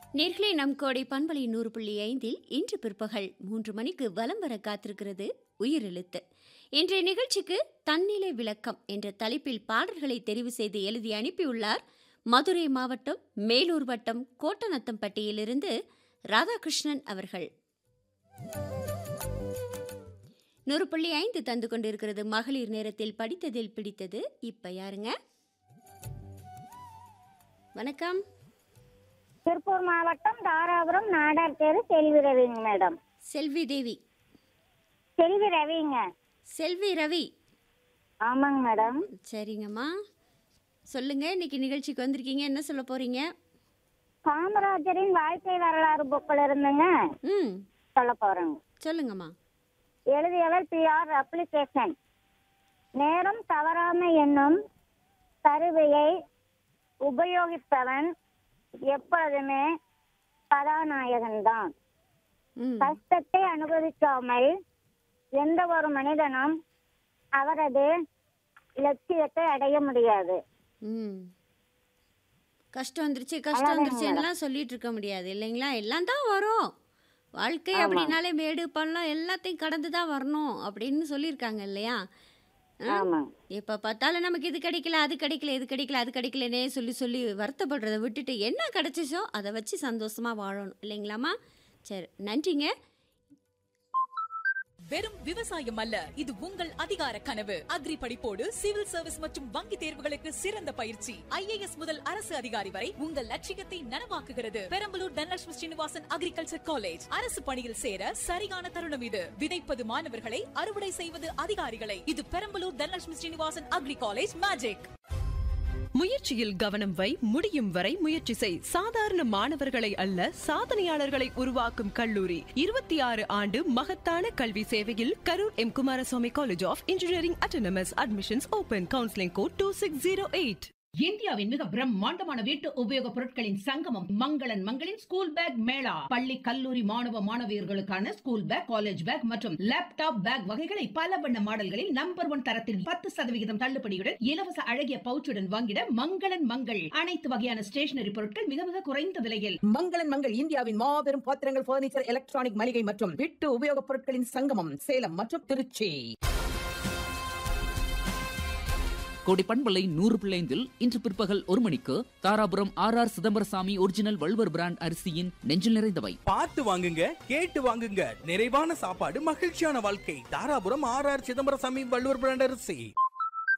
நேர்களே நம் கோடை பண்பலை நூறு புள்ளி ஐந்தில் இன்று பிற்பகல் மூன்று மணிக்கு வலம் வர காத்திருக்கிறது உயிரெழுத்து இன்றைய நிகழ்ச்சிக்கு தன்னிலை விளக்கம் என்ற தலைப்பில் பாடல்களை தெரிவு செய்து எழுதி அனுப்பியுள்ளார் மதுரை மாவட்டம் மேலூர் வட்டம் கோட்டநத்தம்பட்டியிலிருந்து ராதாகிருஷ்ணன் அவர்கள் நூறு புள்ளி ஐந்து தந்து கொண்டிருக்கிறது மகளிர் நேரத்தில் படித்ததில் பிடித்தது இப்ப யாருங்க வணக்கம் திருப்பூர் மாவட்டம் தாராபுரம் நாடார் தெரு செல்வி ரவிங்க மேடம் செல்வி தேவி செல்வி ரவிங்க செல்வி ரவி ஆமாங்க மேடம் சரிங்கம்மா சொல்லுங்க இன்னைக்கு நிகழ்ச்சிக்கு வந்திருக்கீங்க என்ன சொல்ல போறீங்க காமராஜரின் வாழ்க்கை வரலாறு புக்கில் இருந்துங்க ம் சொல்ல போறேங்க சொல்லுங்கம்மா எழுதியவர் பி ஆர் அப்ளிகேஷன் நேரம் தவறாமை என்னும் கருவியை உபயோகிப்பவன் எப்பொழுதுமே கதாநாயகன்தான் ம் கஷ்டத்தை அனுபவிக்காமல் எந்த ஒரு மனிதனும் அவரது லட்சியத்தை அடைய முடியாது ம் கஷ்டம் வந்துருச்சு கஷ்டம் வந்துருச்சுலாம் சொல்லிட்டு இருக்க முடியாது இல்லைங்களா எல்லாம் தான் வரும் வாழ்க்கை அப்படின்னாலே மேடு பள்ளம் எல்லாத்தையும் கடந்து தான் வரணும் அப்படின்னு சொல்லியிருக்காங்க இல்லையா ஆமா எப்போ பார்த்தாலும் நமக்கு இது கிடைக்கல அது கிடைக்கல இது கிடைக்கல அது கிடைக்கலனே சொல்லி சொல்லி வருத்தப்படுறதை விட்டுட்டு என்ன கிடைச்சிச்சோ அதை வச்சு சந்தோஷமா வாழணும் இல்லைங்களாம்மா சரி நன்றிங்க வெறும் விவசாயம் அல்ல இது உங்கள் அதிகார கனவு அக்ரி படிப்போடு சிவில் சர்வீஸ் மற்றும் வங்கி தேர்வுகளுக்கு சிறந்த பயிற்சி ஐஏஎஸ் முதல் அரசு அதிகாரி வரை உங்கள் லட்சியத்தை நனவாக்குகிறது பெரம்பலூர் தனலட்சுமி ஸ்ரீனிவாசன் அக்ரிகல்ச்சர் காலேஜ் அரசு பணியில் சேர சரியான தருணம் இது விதைப்பது மாணவர்களை அறுவடை செய்வது அதிகாரிகளை இது Perambalur Dhanalakshmi Srinivasan agri college magic முயற்சியில் கவனம் வை முடியும் வரை முயற்சி செய் சாதாரண மாணவர்களை அல்ல சாதனையாளர்களை உருவாக்கும் கல்லூரி இருபத்தி ஆறு ஆண்டு மகத்தான கல்வி சேவையில் Karur M Kumaraswamy college of engineering autonomous admissions open counselling code two six zero eight இந்தியாவின் மிக பிரம்மாண்டமான வீட்டு உபயோகப் பொருட்களின் சங்கமம் மங்களன் மங்களின் ஸ்கூல் பேக் மேளா பள்ளி கல்லூரி மாணவ மாணவியர்களுக்கான ஸ்கூல் பேக் காலேஜ் பேக் மற்றும் லேப்டாப் பேக் வகைகளை பல வண்ண மாடல்களில் நம்பர் ஒன் தரத்தில் பத்து சதவிகிதம் தள்ளுபடியுடன் இலவச அழகிய பவுச்சுடன் வாங்கிட மங்களன் மங்கள் அனைத்து வகையான ஸ்டேஷனரி பொருட்கள் மிக மிக குறைந்த விலையில் மங்களன் மங்கள் இந்தியாவின் மாபெரும் பாத்திரங்கள் பர்னிச்சர் எலக்ட்ரானிக் மளிகை மற்றும் வீட்டு உபயோகப் பொருட்களின் சங்கமம் சேலம் மற்றும் திருச்சி கோடி பண்பலை நூறு பிள்ளைந்தில் இன்று பிற்பகல் ஒரு மணிக்கு Dharapuram R R Chidambarasamy original Valluvar brand அரிசியின் நெஞ்சில் நிறைந்தவை பார்த்து வாங்குங்க கேட்டு வாங்குங்க நிறைவான சாப்பாடு மகிழ்ச்சியான வாழ்க்கை Dharapuram R R Chidambarasamy Valluvar brand அரிசி